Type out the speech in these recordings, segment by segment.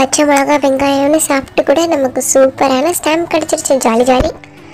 பச்சை மிளகா வெங்காயம்னு சாப்பிட்டு கூட நமக்கு சூப்பரான ஸ்டாம்ப் கிடச்சிருச்சு ஜாலி ஜாலி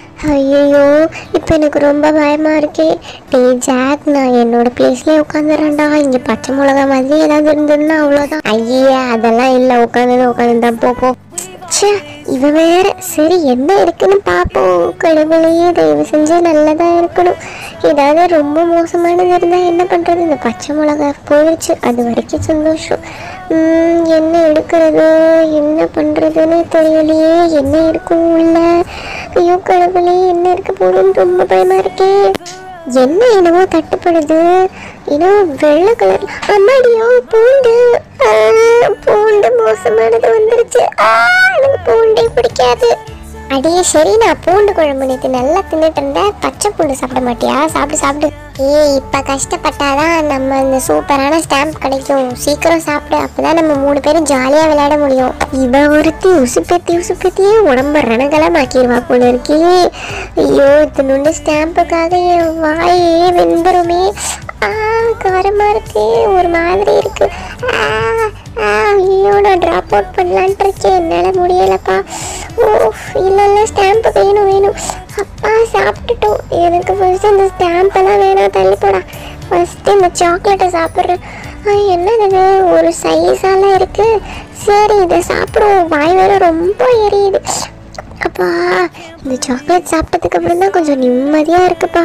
ஐயோ இப்போ எனக்கு ரொம்ப பயமா இருக்கே டேய் ஜாக் நான் என்னோட பிளேஸ்லேயே உட்காந்துறேன்டா இங்கே பச்சை மிளகா மாதிரி ஏதாவது இருந்ததுன்னா அவ்வளோதான் ஐயே அதெல்லாம் இல்லை உட்காந்து உட்காந்து தான் போ போ ச்சே இவ வேற சரி என்ன இருக்குன்னு பார்ப்போம் கடவுளையே தயவு செஞ்சு நல்லதா இருக்கணும் ஏதாவது ரொம்ப மோசமானது இருந்தால் என்ன பண்ணுறது இந்த பச்சை மிளகா போயிடுச்சு அது வரைக்கும் சந்தோஷம் உம், என்ன எடுக்கிறது என்ன பண்ணுறதுன்னு தெரியலையே என்ன இருக்கும் உள்ள ஐயோ கடவுளே என்ன இருக்க போகுதுன்னு ரொம்ப பயமா இருக்கே என்ன என்னமோ தட்டுப்படுது ஏன்னா வெள்ளை கலர் அம்மாடியோ பூண்டு ஆ, பூண்டு மோசமானது வந்துருச்சு ஆ, எனக்கு பூண்டே பிடிக்காது அடியே சரி நான் பூண்டு குழம்பு நேற்று நல்லா தின்னுட்டு இருந்தேன் பச்சை பூண்டு சாப்பிட மாட்டியா சாப்பிடு சாப்பிடு ஏய் இப்போ கஷ்டப்பட்டாதான் நம்ம இந்த சூப்பரான ஸ்டாம்ப் கிடைக்கும் சீக்கிரம் சாப்பிடு அப்பதான் நம்ம மூணு பேரும் ஜாலியாக விளையாட முடியும் இவ ஒருத்தி உசுப்பேத்தி உசுப்பேத்தியே உடம்ப ரணகலமாக்கிடுவா போல இருக்கே ஐயோ இத்தினுண்டு ஸ்டாம்புக்காக என் வாயே வெந்துருமே ஆ காரமா இருக்கு ஒரு மாதிரி இருக்கு ஆ, ஆ, ஐயோ நான் ட்ராப் அவுட் பண்ணலான்ட்டு இருக்கேன் என்னால் முடியலப்பா ஓ இல்லை இல்லை ஸ்டாம்ப் வேணும் வேணும் அப்பா சாப்பிட்டுட்டோம் எனக்கு ஃபர்ஸ்ட் இந்த ஸ்டாம்ப் எல்லாம் வேணாம் தள்ளி போடா ஃபர்ஸ்ட் இந்த சாக்லேட்டை சாப்பிட்றேன் ஆ, என்னது இது ஒரு சைஸாலாம் இருக்கு சரி இதை சாப்பிடுவோம் வாய் வேற ரொம்ப எரியுது அப்பா இந்த சாக்லேட் சாப்பிட்டதுக்கு அப்புறம் தான் கொஞ்சம் நிம்மதியாக இருக்குப்பா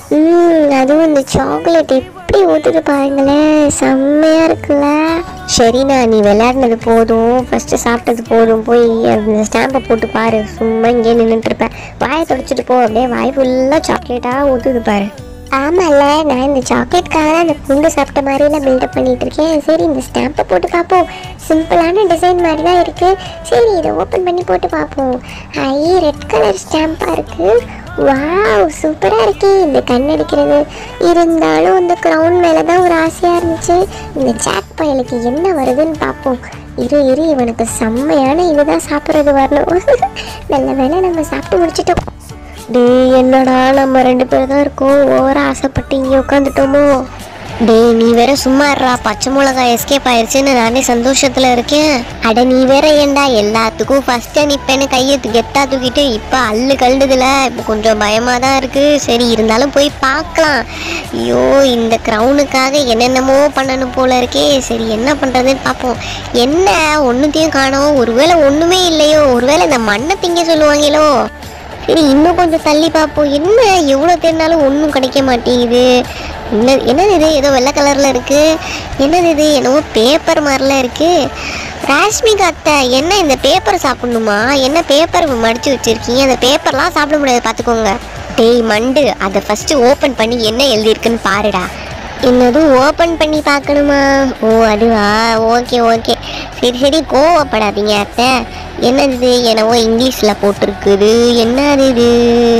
ம் அதுவும் இந்த சாக்லேட் எப்படி ஊற்றுது பாருங்களேன் செம்மையாக இருக்குல்ல சரிண்ணா நீ விளையாடினது போதும் ஃபஸ்ட்டு சாப்பிட்டது போதும் போய் அந்த ஸ்டாம்பை போட்டு பாரு சும்மா இங்கே நின்றுட்டு இருப்பேன் வாயை தொடச்சிட்டு போ அப்படியே வாய் ஃபுல்லாக சாக்லேட்டாக ஊற்றுது பாரு ஆமாம்ல நான் இந்த சாக்லேட்காக தான் அந்த பூண்டு சாப்பிட்ட மாதிரிலாம் பில்டப் பண்ணிட்டு இருக்கேன் சரி இந்த ஸ்டாம்பை போட்டு பார்ப்போம் சிம்பிளான டிசைன் மாதிரி தான் இருக்கு சரி இதை ஓப்பன் பண்ணி போட்டு பார்ப்போம் ஐ ரெட் கலர் ஸ்டாம்பாக இருக்கு வாவ் சூப்பராக இருக்கே இந்த கண் அடிக்கிறது இருந்தாலும் இந்த க்ரௌன் மேலே தான் ஒரு ஆசையாக இருந்துச்சு இந்த ஜாக் பயலுக்கு என்ன வருதுன்னு பார்ப்போம் இரு இரு இவனுக்கு செம்மையான இதுதான் சாப்பிட்றது வரணும் நல்ல வேளை நம்ம சாப்பிட்டு முடிச்சிட்டோம் டேய் என்னடா நம்ம ரெண்டு பேர் தான் இருக்கோம் ஓவரா ஆசைப்பட்டு இங்கே உட்காந்துட்டோமோ டேய் நீ வேற சும்மா இருடா பச்சை மிளகாய் எஸ்கேப் ஆயிருச்சுன்னு நானே சந்தோஷத்துல இருக்கேன் அட நீ வேற ஏன்டா எல்லாத்துக்கும் ஃபர்ஸ்ட் நிப்பேன்னு கையை கெத்தா தூக்கிட்டு இப்போ அள்ளு கழுதுல இப்போ கொஞ்சம் பயமா தான் இருக்கு சரி இருந்தாலும் போய் பார்க்கலாம் ஐயோ இந்த க்ரௌனுக்காக என்னென்னமோ பண்ணணும் போல இருக்கே சரி என்ன பண்றதுன்னு பார்ப்போம் என்ன ஒன்றுத்தையும் காணோம் ஒருவேளை ஒண்ணுமே இல்லையோ ஒருவேளை இந்த மண்ணை திங்க சொல்லுவாங்களோ சரி இன்னும் கொஞ்சம் தள்ளி பார்ப்போம் என்ன எவ்வளோ தேடினாலும் ஒன்றும் கிடைக்க மாட்டேங்குது என்ன என்னது இது ஏதோ வெள்ளை கலரில் இருக்குது என்னது இது என்னவோ பேப்பர் மாதிரிலாம் இருக்குது ராஷ்மிகா அத்தை என்ன இந்த பேப்பர் சாப்பிடணுமா என்ன பேப்பர் மடிச்சு வச்சிருக்கீங்க அந்த பேப்பர்லாம் சாப்பிட முடியாது பார்த்துக்கோங்க டேய் மண்டு அதை ஃபஸ்ட்டு ஓப்பன் பண்ணி என்ன எழுதியிருக்குன்னு பாருடா என்னதும் ஓப்பன் பண்ணி பார்க்கணுமா ஓ அதுவா ஓகே ஓகே சரி சரி கோவப்படாதீங்க அத்தை என்னது இது என்னவோ இங்கிலீஷில் போட்டிருக்குது என்னது இது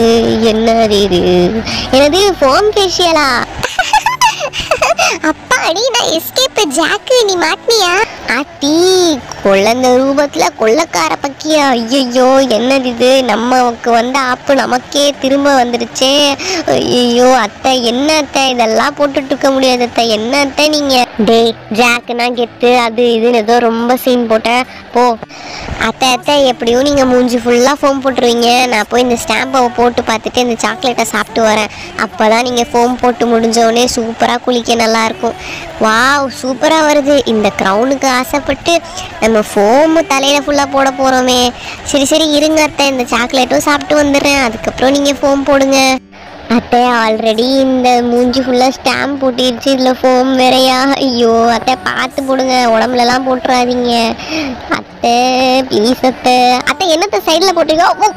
என்னது இது என்னது ஃபோன் ஃபேஷியலா அப்பாடி நான் எஸ்கேப் ஜாக்கு நீ மாட்டினியா ஆட்டி குழந்தை ரூபத்துல கொள்ளக்கார பக்கியா ஐயோ என்னது இது நமக்கு வந்த ஆப்பு நமக்கே திரும்ப வந்துடுச்சே ஐயோ அத்தை என்ன அத்தை இதெல்லாம் போட்டுட்டு இருக்க முடியாது அத்தை என்ன அத்தை நீங்க டேய் ஜாக்குனா கெத்து அது இதுன்னு ஏதோ ரொம்ப சீன் போட்டேன் போ அத்தை அத்தை எப்படியும் நீங்க மூஞ்சி ஃபுல்லா ஃபோம் போட்டுருவீங்க நான் போய் இந்த ஸ்டாம்பை போட்டு பார்த்துட்டு இந்த சாக்லேட்டை சாப்பிட்டு வரேன் அப்பதான் நீங்க ஃபோம் போட்டு முடிஞ்ச உடனே சூப்பரா குளிக்க நல்லா இருக்கும் வாவ் சூப்பரா வருது இந்த க்ரௌனுக்கு ஆசைப்பட்டு நம்ம ஃபோமு தலையில ஃபுல்லா போட போறோமே சரி சரி இருங்க அத்தை இந்த சாக்லேட்டும் சாப்பிட்டு வந்துடுறேன் அதுக்கப்புறம் நீங்க ஃபோம் போடுங்க அத்தை ஆல்ரெடி இந்த மூஞ்சி ஃபுல்லாக ஸ்டாம்ப் போட்டிருச்சு இதில் ஃபோம் வேறையா ஐயோ அத்தை பார்த்து போடுங்க உடம்புலலாம் போட்டுறாதீங்க அத்தை ப்ளீஸ் அத்தை அத்தை என்னத்தை சைடில் போட்டிருக்கோ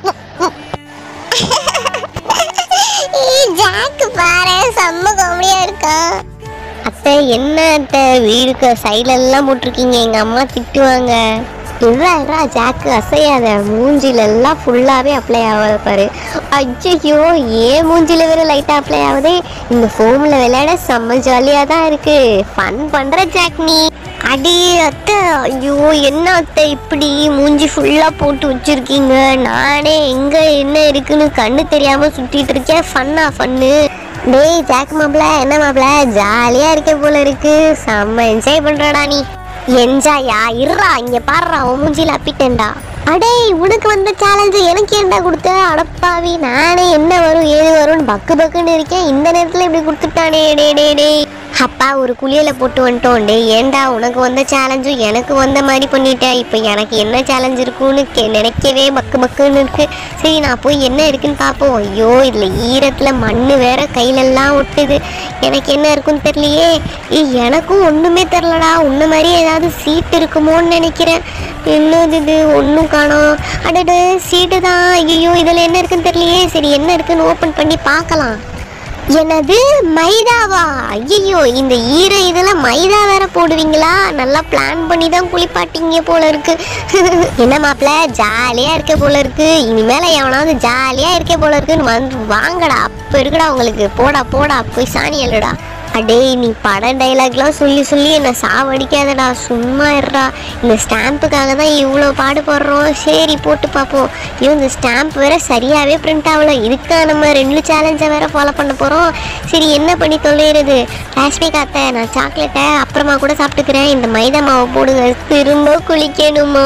ஜாக்கு பாரு செம்ம காமெடியா இருக்கா அத்தை என்ன அத்தை வீடுக்கு சைடுல எல்லாம் போட்டிருக்கீங்க எங்க அம்மா திட்டுவாங்க இவ்வளோ இருடா ஜாக்கு அசையாத மூஞ்சில எல்லாம் ஃபுல்லாகவே அப்ளை ஆகாது பாரு ஐயோ ஏன் மூஞ்சில வேற லைட்டாக அப்ளை ஆகுதே இந்த ஃபோமில் விளையாட செம்ம ஜாலியாக தான் இருக்கு ஃபன் பண்ணுற ஜாக் நீ அடி அத்தை ஐயோ என்ன அத்தை இப்படி மூஞ்சி ஃபுல்லாக போட்டு வச்சிருக்கீங்க நானே எங்கே என்ன இருக்குன்னு கண்ணு தெரியாமல் சுற்றிட்டு இருக்கேன் ஃபன்னா ஃபன்னு டேய் ஜாக் மாப்பிள என்ன மாப்பிள ஜாலியாக இருக்க போல இருக்கு செம்ம என்ஜாய் பண்ணுறடா நீ என்ஜாயா இருறா இங்க பாடுறா உன் மூஞ்சில அப்பிட்டேன்டா அடே உனக்கு வந்த சேலஞ்சு எனக்கு ஏன்டா கொடுத்த அடப்பாவி நானே என்ன வரும் ஏது வரும்னு பக்கு பக்குன்னு இருக்கேன் இந்த நேரத்துல இப்படி கொடுத்துட்டானே டே டே டே அப்பா ஒரு குளியல போட்டு வந்துட்டோம் டே ஏன்டா உனக்கு வந்த சேலஞ்சும் எனக்கு வந்த மாதிரி பண்ணிட்டேன் இப்போ எனக்கு என்ன சேலஞ்ச் இருக்குன்னு கே நினைக்கவே பக்கு பக்குன்னு இருக்கு சரி நான் போய் என்ன இருக்குன்னு பார்ப்போம் ஐயோ இதில் ஈரத்தில் மண் வேற கையிலெல்லாம் ஒட்டுது எனக்கு என்ன இருக்குன்னு தெரியலையே ஏய், எனக்கும் ஒன்றுமே தெரிலடா உன்ன மாதிரி ஏதாவது சீட் இருக்குமோன்னு நினைக்கிறேன் என்னது இது ஒன்றும் காணோம் அடடு சீட்டு தான் ஐயோ இதில் என்ன இருக்குன்னு தெரியலையே சரி என்ன இருக்குன்னு ஓப்பன் பண்ணி பார்க்கலாம் என்னது மைதாவா ஐயோ இந்த ஈர இதில் மைதா வேற போடுவீங்களா நல்லா பிளான் பண்ணி தான் குளிப்பாட்டிங்க போல இருக்கு என்ன மாப்பிள்ள ஜாலியாக இருக்க போல இருக்கு இனிமேல் எவனாவது ஜாலியாக இருக்க போல இருக்குன்னு வந்து வாங்கடா அப்போ இருக்குடா உங்களுக்கு போடா போடா போய் சாணி எழுடா அடே நீ பட டைலாக்லாம் சொல்லி சொல்லி என்னை சாவடிக்காதடா சும்மா இருடா இந்த ஸ்டாம்புக்காக தான் இவ்வளோ பாடுபடுறோம் சரி போட்டு பார்ப்போம் ஐயோ இந்த ஸ்டாம்ப் வேற சரியாகவே பிரிண்ட் ஆகல இதுக்கா நம்ம ரெண்டு சேலஞ்சை வேற ஃபாலோ பண்ண போகிறோம் சரி என்ன பண்ணி தொலைகிறது ராஷ்மி காத்த நான் சாக்லேட்டை அப்புறமா கூட சாப்பிட்டுக்கிறேன் இந்த மைதா மாவை போடுங்க திரும்ப குளிக்கணுமா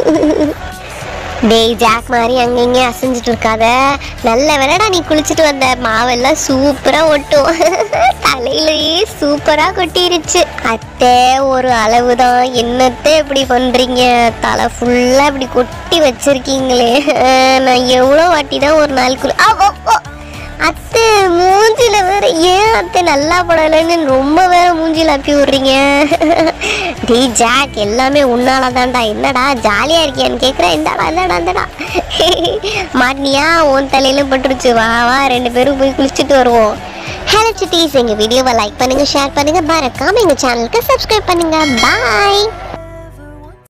டேய் ஜாக் மாதிரி அங்கங்க அசைஞ்சிட்டு இருக்காத நல்ல வேலைடா நீ குளிச்சுட்டு வந்த மாவெல்லாம் சூப்பரா ஒட்டும் தலையிலேயே சூப்பரா கொட்டிருச்சு அத்தை ஒரு அளவு தான் என்னத்தை இப்படி பண்றீங்க தலை ஃபுல்லா இப்படி கொட்டி வச்சிருக்கீங்களே நான் எவ்வளோ வாட்டி தான் ஒரு நாள் குளி ஆ, ஓ, ஓ. அத்தை மூஞ்சில வேற ஏன் அத்தை நல்லா படலைன்னு ரொம்ப வேற மூஞ்சில அப்பி விடுறீங்க டீ ஜாக் எல்லாமே உன்னால தான்டா என்னடா ஜாலியா இருக்கியான்னு கேக்குறேன் இந்தாடா இந்தாடா இந்தாடா மாட்டினியா உன் தலையிலும் பட்டுருச்சு வா வா ரெண்டு பேரும் போய் குளிச்சுட்டு வருவோம் ஹலோ சிட்டிஸ் எங்க வீடியோவை லைக் பண்ணுங்க ஷேர் பண்ணுங்க மறக்காம எங்க சேனலுக்கு சப்ஸ்கிரைப் பண்ணுங்க பாய்